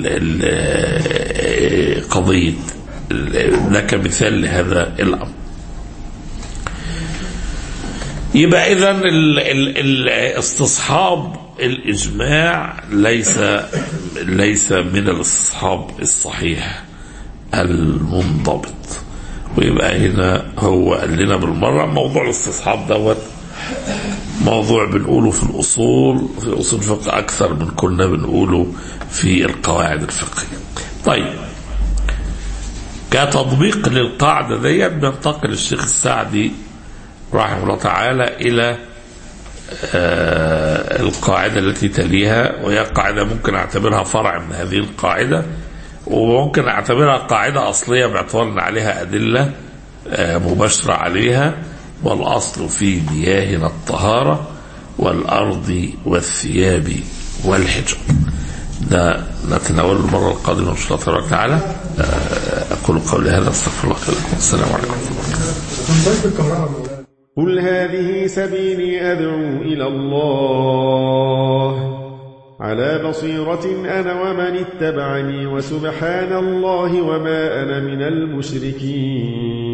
B: ال قضية ال- ده كمثال لهذا الامر يبقى اذا ال- ال- ال- استصحاب الاجماع ليس ليس من الاستصحاب الصحيح المنضبط ويبقى هنا هو قال لنا بالمره موضوع الاستصحاب دوت موضوع بنقوله في الأصول في أصول الفقه أكثر من كنا بنقوله في القواعد الفقهية طيب كتطبيق للقاعدة دي بينتقل الشيخ السعدي رحمه الله تعالى إلى آه القاعدة التي تليها وهي قاعدة ممكن أعتبرها فرع من هذه القاعدة وممكن أعتبرها قاعدة أصلية باعتبار أن عليها أدلة آه مباشرة عليها والأصل في مياهنا الطهارة والأرض والثياب والحجر ده نتناوله المرة القادمة إن شاء الله تبارك وتعالى آه، أقول قولي هذا أستغفر الله لكم السلام عليكم
C: قل هذه سبيلي أدعو إلى الله على بصيرة أنا ومن اتبعني وسبحان الله وما أنا من المشركين